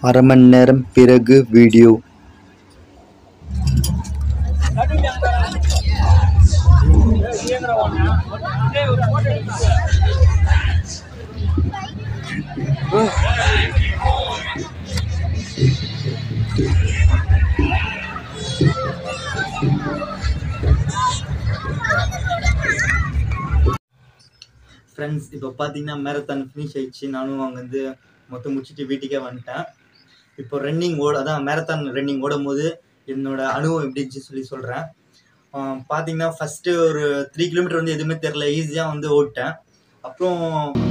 அரை மணி நேரம் பிறகு வீடியோ ஃப்ரெண்ட்ஸ் இப்போ பார்த்தீங்கன்னா மேரத்தான் ஃபினிஷ் ஆயிடுச்சு நானும் அங்கே வந்து மொத்தம் முடிச்சுட்டு வீட்டுக்கே வந்துட்டேன் இப்போ ரன்னிங் ஓட அதான் மேரத்தான் ரன்னிங் ஓடும் போது என்னோட அனுபவம் எப்படி இருந்துச்சு சொல்லி சொல்கிறேன் பார்த்தீங்கன்னா ஃபஸ்ட்டு ஒரு த்ரீ கிலோமீட்டர் வந்து எதுவுமே தெரில ஈஸியாக வந்து ஓட்டேன் அப்புறம்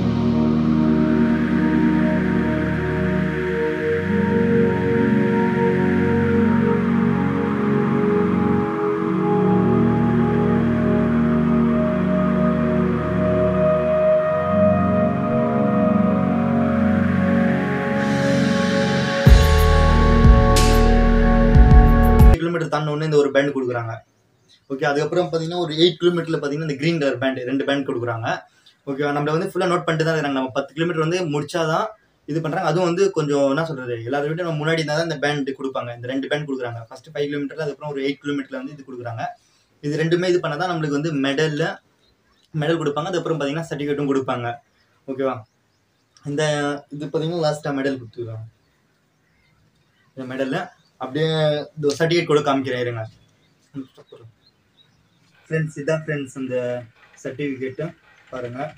கிலோமீட்டர் தாண்ட உடனே இந்த ஒரு பேண்ட் கொடுக்குறாங்க ஓகே அதுக்கப்புறம் பார்த்தீங்கன்னா ஒரு எயிட் கிலோமீட்டரில் பார்த்தீங்கன்னா இந்த க்ரீன் கலர் பேண்ட் ரெண்டு பேண்ட் கொடுக்குறாங்க ஓகே நம்மள வந்து ஃபுல்லாக நோட் பண்ணிட்டு தான் இருக்காங்க நம்ம பத்து கிலோமீட்டர் வந்து முடிச்சாதான் இது பண்ணுறாங்க அதுவும் வந்து கொஞ்சம் என்ன சொல்கிறது எல்லாரும் விட நம்ம முன்னாடி இருந்தால் தான் இந்த பேண்ட் கொடுப்பாங்க இந்த ரெண்டு பேண்ட் கொடுக்குறாங்க ஃபஸ்ட்டு ஃபைவ் கிலோமீட்டர் அதுக்கப்புறம் ஒரு எயிட் கிலோமீட்டரில் வந்து இது கொடுக்குறாங்க இது ரெண்டுமே இது பண்ணால் தான் நம்மளுக்கு வந்து மெடலில் மெடல் கொடுப்பாங்க அதுக்கப்புறம் பார்த்தீங்கன்னா சர்டிஃபிகேட்டும் கொடுப்பாங்க ஓகேவா இந்த இது பார்த்தீங்கன்னா லாஸ்ட்டாக மெடல் கொடுத்துருக்காங்க இந்த மெடலில் அப்படியே இந்த சர்டிஃபிகேட் கூட காமிக்கிறேன் இருங்க ஃப்ரெண்ட்ஸ் இதான் ஃப்ரெண்ட்ஸ் இந்த சர்டிஃபிகேட்டு பாருங்கள்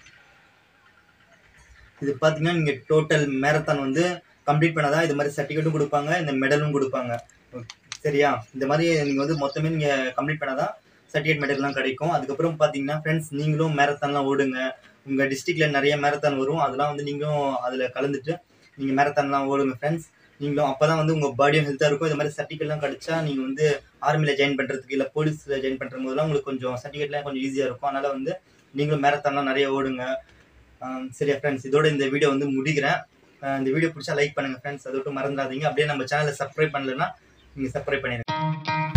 இது பார்த்தீங்கன்னா நீங்கள் டோட்டல் மேரத்தான் வந்து கம்ப்ளீட் பண்ணாதான் இது மாதிரி சர்டிஃபிகேட்டும் கொடுப்பாங்க இந்த மெடலும் கொடுப்பாங்க சரியா இந்த மாதிரி நீங்கள் வந்து மொத்தமே நீங்கள் கம்ப்ளீட் பண்ணாதான் சர்டிஃபிகேட் மெடல்லாம் கிடைக்கும் அதுக்கப்புறம் பார்த்தீங்கன்னா ஃப்ரெண்ட்ஸ் நீங்களும் மேரத்தான்லாம் ஓடுங்க உங்கள் டிஸ்ட்ரிக்டில் நிறைய மேரத்தான் வரும் அதெல்லாம் வந்து நீங்களும் அதில் கலந்துட்டு நீங்கள் மேரத்தான்லாம் ஓடுங்க ஃப்ரெண்ட்ஸ் நீங்களும் அப்போ தான் வந்து உங்கள் பாடியும் ஹெல்த்தாக இருக்கும் இது மாதிரி சர்டிஃபிகேட்லாம் கிடச்சா நீங்கள் வந்து ஆர்மியில் ஜாயின் பண்ணுறதுக்கு இல்லை போலீஸில் ஜாயின் பண்ணுற போதெல்லாம் உங்களுக்கு கொஞ்சம் சர்டிஃபிகேட்லாம் கொஞ்சம் ஈஸியாக இருக்கும் அதனால் வந்து நீங்களும் மேரத்தான்லாம் நிறைய ஓடுங்க ஆம், சரியா ஃப்ரெண்ட்ஸ் இதோட இந்த வீடியோ வந்து முடிக்கிறேன் ஆஹ் இந்த வீடியோ பிடிச்சா லைக் பண்ணுங்கள் ஃப்ரெண்ட்ஸ் அதோட மறந்துடாதீங்க அப்படியே நம்ம சேனலை சப்ஸ்கிரைப் பண்ணலைன்னா நீங்கள் சப்ஸ்கிரைப் பண்ணிடுங்க